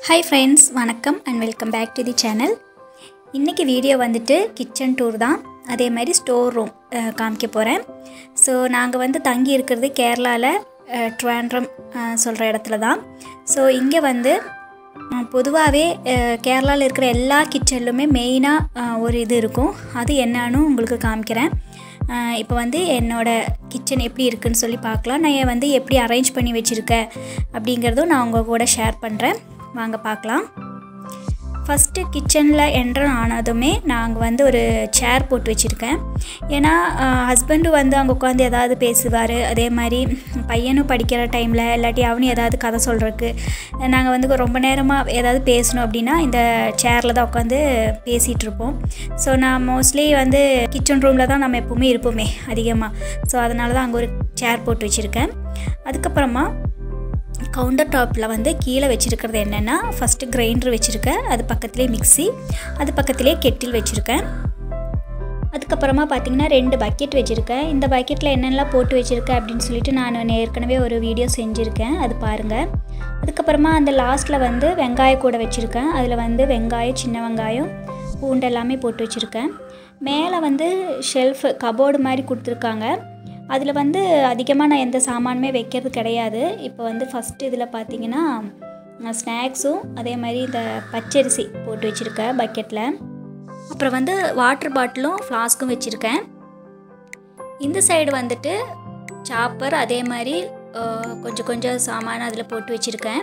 hi friends வணக்கம் and welcome back to the channel இன்றைக்கி video வந்துட்டு கிச்சன் டூர் தான் அதே மாதிரி ஸ்டோர் ரூம் காமிக்க போகிறேன் ஸோ நாங்கள் வந்து தங்கி இருக்கிறது கேரளாவில் ட்ராண்ட்ரம் சொல்கிற இடத்துல தான் ஸோ இங்கே வந்து பொதுவாகவே கேரளாவில் இருக்கிற எல்லா கிச்சன்லுமே மெயினாக ஒரு இது இருக்கும் அது என்னன்னு உங்களுக்கு காமிக்கிறேன் இப்போ வந்து என்னோடய கிச்சன் எப்படி இருக்குன்னு சொல்லி பார்க்கலாம் நான் வந்து எப்படி அரேஞ்ச் பண்ணி வச்சுருக்கேன் அப்படிங்கிறதும் நான் உங்கள் கூட ஷேர் பண்ணுறேன் வாங்க பார்க்கலாம் ஃபஸ்ட்டு கிச்சனில் என்ட்ரு ஆனதுமே நாங்கள் வந்து ஒரு சேர் போட்டு வச்சுருக்கேன் ஏன்னா ஹஸ்பண்டு வந்து அங்கே உட்காந்து ஏதாவது பேசுவார் அதே மாதிரி பையனும் படிக்கிற டைமில் இல்லாட்டி அவனும் ஏதாவது கதை சொல்கிறதுக்கு நாங்கள் வந்து ரொம்ப நேரமாக ஏதாவது பேசணும் அப்படின்னா இந்த சேரில் தான் உட்காந்து பேசிகிட்டு இருப்போம் ஸோ நான் மோஸ்ட்லி வந்து கிச்சன் ரூமில் தான் நம்ம எப்போவுமே இருப்போமே அதிகமாக ஸோ அதனால தான் அங்கே ஒரு சேர் போட்டு வச்சுருக்கேன் அதுக்கப்புறமா கவுண்டர் டாப்பில் வந்து கீழே வச்சுருக்கிறது என்னென்னா ஃபஸ்ட்டு கிரைண்டர் வச்சுருக்கேன் அது பக்கத்துலேயே மிக்சி அது பக்கத்துலேயே கெட்டில் வச்சுருக்கேன் அதுக்கப்புறமா பார்த்திங்கன்னா ரெண்டு பக்கெட் வச்சுருக்கேன் இந்த பக்கெட்டில் என்னென்னலாம் போட்டு வச்சுருக்கேன் அப்படின்னு சொல்லிட்டு நான் ஏற்கனவே ஒரு வீடியோ செஞ்சுருக்கேன் அது பாருங்கள் அதுக்கப்புறமா அந்த லாஸ்ட்டில் வந்து வெங்காய கூட வச்சுருக்கேன் அதில் வந்து வெங்காயம் சின்ன வெங்காயம் பூண்டு எல்லாமே போட்டு வச்சுருக்கேன் மேலே வந்து ஷெல்ஃபு கபோர்டு மாதிரி கொடுத்துருக்காங்க அதில் வந்து அதிகமாக நான் எந்த சாமானுமே வைக்கிறது கிடையாது இப்போ வந்து ஃபஸ்ட்டு இதில் பார்த்தீங்கன்னா ஸ்நாக்ஸும் அதே மாதிரி இந்த பச்சரிசி போட்டு வச்சுருக்கேன் பக்கெட்டில் அப்புறம் வந்து வாட்டர் பாட்டிலும் ஃப்ளாஸ்க்கும் வச்சுருக்கேன் இந்த சைடு வந்துட்டு சாப்பர் அதே மாதிரி கொஞ்சம் கொஞ்சம் சாமான அதில் போட்டு வச்சுருக்கேன்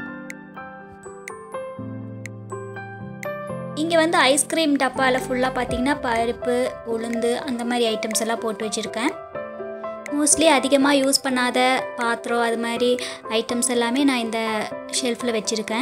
இங்கே வந்து ஐஸ்கிரீம் டப்பாவில் ஃபுல்லாக பார்த்தீங்கன்னா பருப்பு உளுந்து அந்த மாதிரி ஐட்டம்ஸ் எல்லாம் போட்டு வச்சுருக்கேன் மோஸ்ட்லி அதிகமாக யூஸ் பண்ணாத பாத்திரம் அது மாதிரி ஐட்டம்ஸ் எல்லாமே நான் இந்த ஷெல்ஃபில் வச்சுருக்கேன்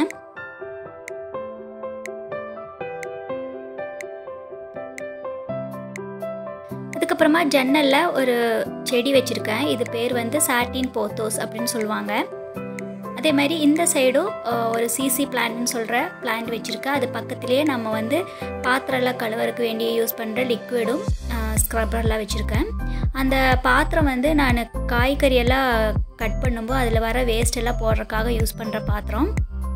அதுக்கப்புறமா ஜன்னலில் ஒரு செடி வச்சுருக்கேன் இது பேர் வந்து சாட்டின் போத்தோஸ் அப்படின்னு சொல்லுவாங்க அதே மாதிரி இந்த சைடும் ஒரு சிசி பிளான்ட்னு சொல்கிற பிளான்ட் வச்சுருக்கேன் அது பக்கத்துலேயே நம்ம வந்து பாத்திரம்லாம் கழுவறதுக்கு வேண்டிய யூஸ் பண்ணுற லிக்விடும் ஸ்க்ரப்பர்லாம் வச்சுருக்கேன் அந்த பாத்திரம் வந்து நான் காய்கறியெல்லாம் கட் பண்ணும்போது அதில் வர வேஸ்ட் எல்லாம் போடுறதுக்காக யூஸ் பண்ணுற பாத்திரம்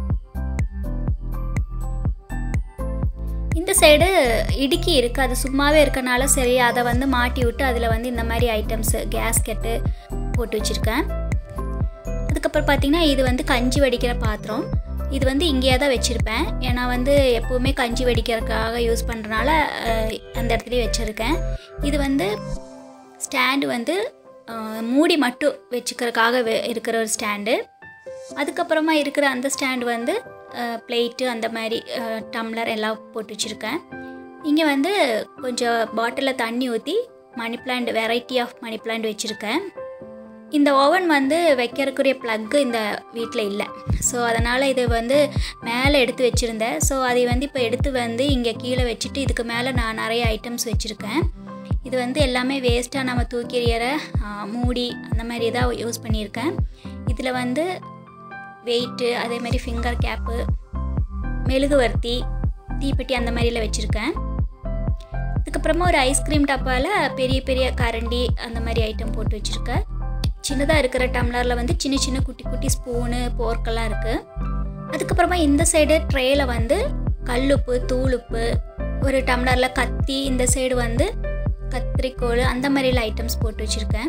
இந்த சைடு இடுக்கி இருக்குது அது சும்மாவே இருக்கனால சரி அதை வந்து மாட்டி விட்டு அதில் வந்து இந்த மாதிரி ஐட்டம்ஸு கேஸ்கெட்டு போட்டு வச்சுருக்கேன் அதுக்கப்புறம் பார்த்திங்கன்னா இது வந்து கஞ்சி வடிக்கிற பாத்திரம் இது வந்து இங்கேயே தான் வச்சுருப்பேன் ஏன்னா வந்து எப்போவுமே கஞ்சி வடிக்கிறதுக்காக யூஸ் பண்ணுறனால அந்த இடத்துலையே வச்சுருக்கேன் இது வந்து ஸ்டாண்டு வந்து மூடி மட்டும் வச்சுக்கிறதுக்காக இருக்கிற ஒரு ஸ்டாண்டு அதுக்கப்புறமா இருக்கிற அந்த ஸ்டாண்டு வந்து பிளேட்டு அந்த மாதிரி டம்ளர் எல்லாம் போட்டு வச்சுருக்கேன் இங்கே வந்து கொஞ்சம் பாட்டிலில் தண்ணி ஊற்றி money plant variety of money plant வச்சுருக்கேன் இந்த ஓவன் வந்து வைக்கிறக்குரிய ப்ளக்கு இந்த வீட்டில் இல்லை ஸோ அதனால் இது வந்து மேலே எடுத்து வச்சுருந்தேன் ஸோ அதை வந்து இப்போ எடுத்து வந்து இங்கே கீழே வச்சுட்டு இதுக்கு மேலே நான் நிறைய ஐட்டம்ஸ் வச்சுருக்கேன் இது வந்து எல்லாமே வேஸ்ட்டாக நம்ம தூக்கி எறிகிற மூடி அந்த மாதிரி தான் யூஸ் பண்ணியிருக்கேன் இதில் வந்து வெயிட்டு அதே மாதிரி ஃபிங்கர் கேப்பு மெழுகுவர்த்தி தீப்பெட்டி அந்த மாதிரிலாம் வச்சுருக்கேன் அதுக்கப்புறமா ஒரு ஐஸ்கிரீம் டப்பாவில் பெரிய பெரிய கரண்டி அந்த மாதிரி ஐட்டம் போட்டு வச்சுருக்கேன் சின்னதாக இருக்கிற டம்ளரில் வந்து சின்ன சின்ன குட்டி குட்டி ஸ்பூனு போர்க்கெல்லாம் இருக்குது அதுக்கப்புறமா இந்த சைடு ட்ரேயில் வந்து கல்லுப்பு தூளுப்பு ஒரு டம்ளரில் கத்தி இந்த சைடு வந்து கத்திரிக்கோள் அந்த மாதிரிலாம் ஐட்டம்ஸ் போட்டு வச்சுருக்கேன்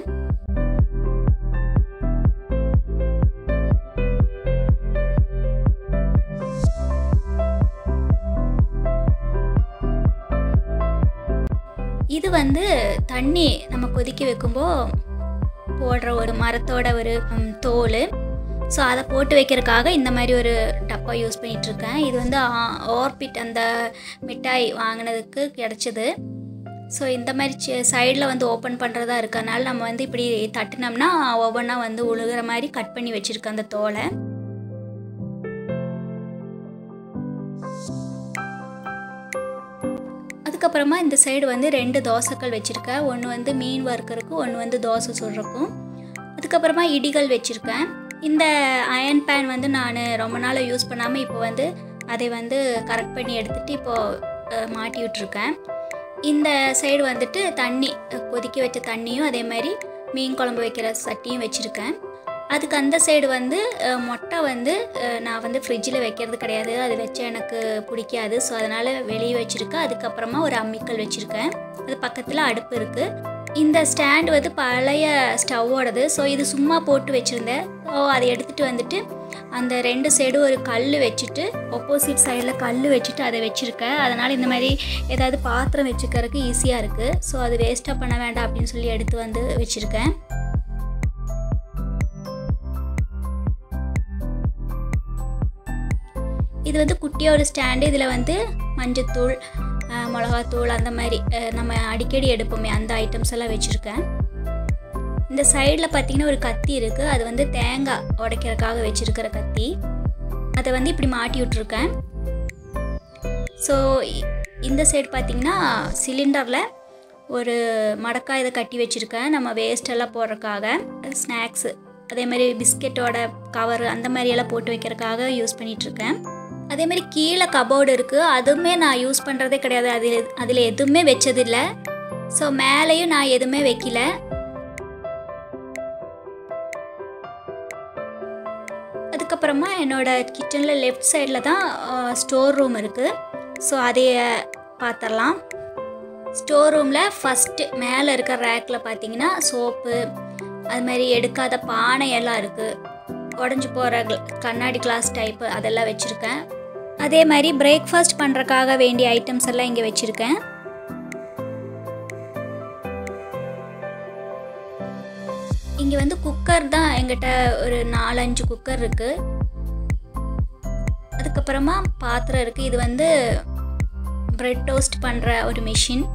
இது வந்து தண்ணி நம்ம கொதிக்க வைக்கும்போது போடுற ஒரு மரத்தோட ஒரு தோல் ஸோ அதை போட்டு வைக்கிறதுக்காக இந்த மாதிரி ஒரு டப்பா யூஸ் பண்ணிகிட்ருக்கேன் இது வந்து ஓர்பிட் அந்த மிட்டாய் வாங்கினதுக்கு கிடச்சிது ஸோ இந்த மாதிரி சைடில் வந்து ஓப்பன் பண்ணுறதா இருக்கனால நம்ம வந்து இப்படி தட்டினோம்னா ஒவ்வொன்றா வந்து உழுகிற மாதிரி கட் பண்ணி வச்சுருக்கேன் அந்த தோலை அதுக்கப்புறமா இந்த சைடு வந்து ரெண்டு தோசைக்கல் வச்சுருக்கேன் ஒன்று வந்து மீன் வறுக்கிறதுக்கும் ஒன்று வந்து தோசை சுடுறக்கும் அதுக்கப்புறமா இடிகள் வச்சுருக்கேன் இந்த அயன் பேன் வந்து நான் ரொம்ப நாள் யூஸ் பண்ணாமல் இப்போ வந்து அதை வந்து கரெக்ட் பண்ணி எடுத்துகிட்டு இப்போது மாட்டி விட்ருக்கேன் இந்த சைடு வந்துட்டு தண்ணி கொதிக்க வச்ச தண்ணியும் அதே மாதிரி மீன் குழம்பு வைக்கிற சட்டியும் வச்சுருக்கேன் அதுக்கு அந்த சைடு வந்து அஹ், மொட்டை வந்து அஹ், நான் வந்து ஃப்ரிட்ஜில் வைக்கிறது கிடையாது அது வச்ச எனக்கு பிடிக்காது ஸோ அதனால் வெளியே வச்சுருக்கேன் அதுக்கப்புறமா ஒரு அம்மிக்கல் வச்சுருக்கேன் அது பக்கத்தில் அடுப்பு இருக்குது இந்த ஸ்டாண்ட் வந்து பழைய ஸ்டவ்வோடது ஸோ இது சும்மா போட்டு வச்சுருந்தேன் ஸோ அதை எடுத்துகிட்டு வந்துட்டு அந்த ரெண்டு சைடும் ஒரு கல் வச்சுட்டு ஆப்போசிட் சைடில் கல் வச்சுட்டு அதை வச்சுருக்கேன் அதனால் இந்த மாதிரி ஏதாவது பாத்திரம் வச்சுக்கிறதுக்கு ஈஸியாக இருக்குது ஸோ அது வேஸ்ட்டாக பண்ண வேண்டாம் அப்படின்னு சொல்லி எடுத்து வந்து வச்சுருக்கேன் இது வந்து குட்டியாக ஒரு ஸ்டாண்டு இதில் வந்து மஞ்சத்தூள் அஹ், மிளகாத்தூள் அந்த மாதிரி அஹ், நம்ம அடிக்கடி எடுப்போமே அந்த ஐட்டம்ஸ் எல்லாம் வச்சுருக்கேன் இந்த சைடில் பார்த்தீங்கன்னா ஒரு கத்தி இருக்குது அது வந்து தேங்காய் உடைக்கிறதுக்காக வச்சுருக்கிற கத்தி அதை வந்து இப்படி மாட்டி விட்ருக்கேன் ஸோ இந்த சைடு பார்த்தீங்கன்னா சிலிண்டரில் ஒரு மடக்காய் இதை கட்டி வச்சுருக்கேன் நம்ம வேஸ்ட் எல்லாம் போடுறதுக்காக ஸ்நாக்ஸு அதே மாதிரி பிஸ்கெட்டோட கவர் அந்த மாதிரி எல்லாம் போட்டு வைக்கிறதுக்காக யூஸ் பண்ணிகிட்ருக்கேன் அதே மாதிரி கீழே கபோர்டு இருக்குது அதுவுமே நான் யூஸ் பண்ணுறதே கிடையாது அதில் அதில் எதுவுமே வச்சதில்லை ஸோ மேலேயும் நான் எதுவுமே வைக்கல அதுக்கப்புறமா என்னோட கிச்சனில் லெஃப்ட் சைடில் தான் ஸ்டோர் ரூம் இருக்குது ஸோ அதைய பார்த்துடலாம் ஸ்டோர் ரூமில் ஃபஸ்ட்டு மேலே இருக்கிற ரேக்கில் பார்த்தீங்கன்னா சோப்பு அது மாதிரி எடுக்காத பானை எல்லாம் இருக்குது உடஞ்சி போகிற கண்ணாடி கிளாஸ் டைப்பு அதெல்லாம் வச்சுருக்கேன் அதே மாதிரி பிரேக்ஃபாஸ்ட் பண்ணுறக்காக வேண்டிய ஐட்டம்ஸ் எல்லாம் இங்கே வச்சுருக்கேன் இங்கே வந்து குக்கர் தான் எங்கிட்ட ஒரு நாலஞ்சு குக்கர் இருக்குது அதுக்கப்புறமா பாத்திரம் இருக்குது இது வந்து பிரெட் டோஸ்ட் பண்ணுற ஒரு மிஷின்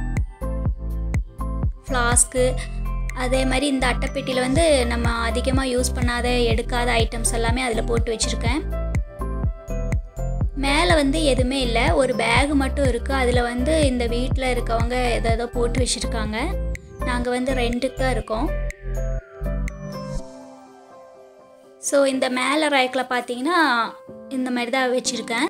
ஃப்ளாஸ்க்கு அதே மாதிரி இந்த அட்டைப்பெட்டியில் வந்து நம்ம அதிகமாக யூஸ் பண்ணாத எடுக்காத ஐட்டம்ஸ் எல்லாமே அதில் போட்டு வச்சுருக்கேன் மேலே வந்து எதுவுமே இல்லை ஒரு பேக் மட்டும் இருக்குது அதில் வந்து இந்த வீட்டில் இருக்கவங்க எதோ போட்டு வச்சுருக்காங்க நாங்கள் வந்து ரெண்டுக்கு தான் இருக்கோம் ஸோ இந்த மேலே ரேக்கில் பார்த்தீங்கன்னா இந்த மாதிரி தான் வச்சுருக்கேன்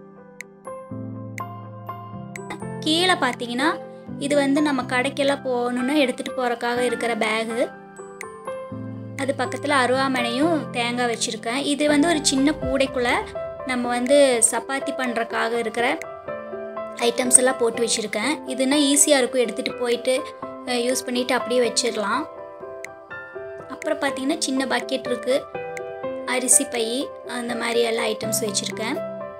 கீழே பார்த்தீங்கன்னா இது வந்து நம்ம கடைக்கெல்லாம் போகணுன்னு எடுத்துகிட்டு போகிறக்காக இருக்கிற பேகு அது பக்கத்தில் அருவாமனையும் தேங்காய் வச்சுருக்கேன் இது வந்து ஒரு சின்ன கூடைக்குள்ளே நம்ம வந்து சப்பாத்தி பண்ணுறக்காக இருக்கிற ஐட்டம்ஸ் எல்லாம் போட்டு வச்சுருக்கேன் இதுனா ஈஸியாக இருக்கும் எடுத்துகிட்டு போயிட்டு யூஸ் பண்ணிவிட்டு அப்படியே வச்சிடலாம் அப்புறம் பார்த்தீங்கன்னா சின்ன பக்கெட் இருக்குது அரிசி பை அந்த மாதிரி எல்லா ஐட்டம்ஸ் வச்சுருக்கேன்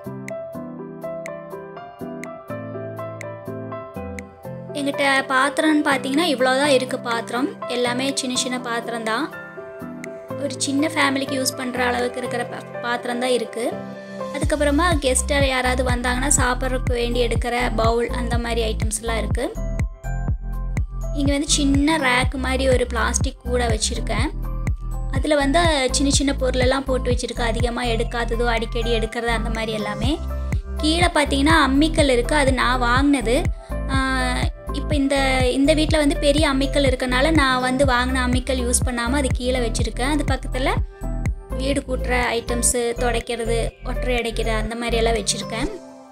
எங்கிட்ட பாத்திரம்னு பார்த்தீங்கன்னா இவ்வளோதான் இருக்குது பாத்திரம் எல்லாமே சின்ன சின்ன பாத்திரம் தான் ஒரு சின்ன ஃபேமிலிக்கு யூஸ் பண்ணுற அளவுக்கு இருக்கிற பா- பாத்திரம் தான் இருக்குது அதுக்கப்புறமா கெஸ்ட்டர் யாராவது வந்தாங்கன்னா சாப்பிட்றதுக்கு வேண்டி எடுக்கிற பவுல் அந்த மாதிரி ஐட்டம்ஸ்லாம் இருக்குது இங்கே வந்து சின்ன ரேக் மாதிரி ஒரு பிளாஸ்டிக் கூட வச்சுருக்கேன் அதில் வந்து சின்ன சின்ன பொருளெல்லாம் போட்டு வச்சுருக்கேன் அதிகமாக எடுக்காததோ அடிக்கடி எடுக்கிறது அந்த மாதிரி எல்லாமே கீழே பார்த்தீங்கன்னா அம்மிக்கல் இருக்குது அது நான் வாங்கினது இப்போ இந்த இந்த வீட்டில் வந்து பெரிய அம்மிக்கல் இருக்கனால நான் வந்து வாங்கின அம்மிக்கல் யூஸ் பண்ணாமல் அது கீழே வச்சுருக்கேன் அது பக்கத்தில் வீடு கூட்டுற ஐட்டம்ஸு துடைக்கிறது ஒற்றை அடைக்கிற அந்த மாதிரி எல்லாம் வச்சுருக்கேன்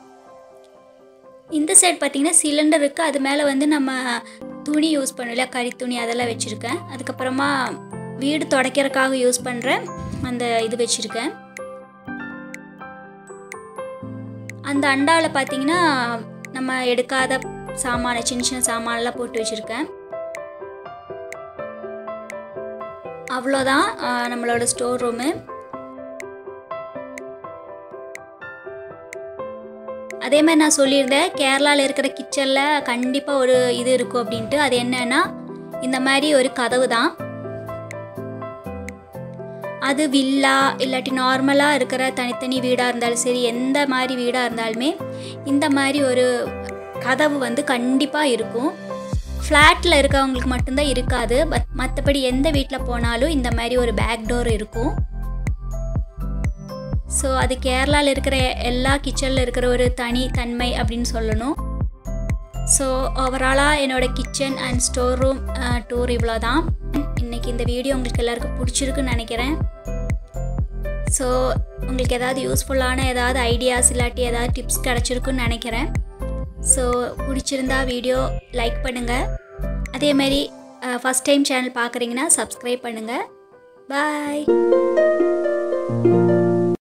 இந்த சைடு பார்த்தீங்கன்னா சிலிண்டர் இருக்குது அது மேலே வந்து நம்ம துணி யூஸ் பண்ணல கறி துணி அதெல்லாம் வச்சுருக்கேன் அதுக்கப்புறமா வீடு துடைக்கிறதுக்காக யூஸ் பண்ணுற அந்த இது வச்சுருக்கேன் அந்த அண்டாவில் பார்த்தீங்கன்னா நம்ம எடுக்காத சாமான சின்ன சின்ன சாமானெல்லாம் போட்டு வச்சுருக்கேன் அவ்வளோதான் ஆஹ், நம்மளோட ஸ்டோர் ரூமு அதே மாதிரி நான் சொல்லியிருந்தேன் கேரளாவில் இருக்கிற கிச்சனில் கண்டிப்பாக ஒரு இது இருக்கும் அப்படின்ட்டு அது என்னன்னா இந்த மாதிரி ஒரு கதவு தான் அது வில்லா இல்லாட்டி நார்மலாக இருக்கிற தனித்தனி வீடாக இருந்தாலும் சரி எந்த மாதிரி வீடாக இருந்தாலுமே இந்த மாதிரி ஒரு கதவு வந்து கண்டிப்பாக இருக்கும் ஃப்ளாட்டில் இருக்கவங்களுக்கு மட்டும்தான் இருக்காது பட் மற்றபடி எந்த வீட்டில் போனாலும் இந்த மாதிரி ஒரு பேக் டோர் இருக்கும் ஸோ அது கேரளாவில் இருக்கிற எல்லா கிச்சனில் இருக்கிற ஒரு தனி தன்மை அப்படின்னு சொல்லணும் ஸோ ஓவராலாக என்னோட kitchen and store room tour இவ்வளோ தான் இன்றைக்கி இந்த வீடியோ உங்களுக்கு எல்லாருக்கும் பிடிச்சிருக்குன்னு நினைக்கிறேன் ஸோ உங்களுக்கு ஏதாவது யூஸ்ஃபுல்லான ஏதாவது ஐடியாஸ் இல்லாட்டி ஏதாவது டிப்ஸ் கிடச்சிருக்குன்னு நினைக்கிறேன் ஸோ பிடிச்சிருந்தா வீடியோ லைக் பண்ணுங்கள் அதேமாரி ஃபஸ்ட் டைம் சேனல் பார்க்குறீங்கன்னா சப்ஸ்கிரைப் பண்ணுங்கள் பாய்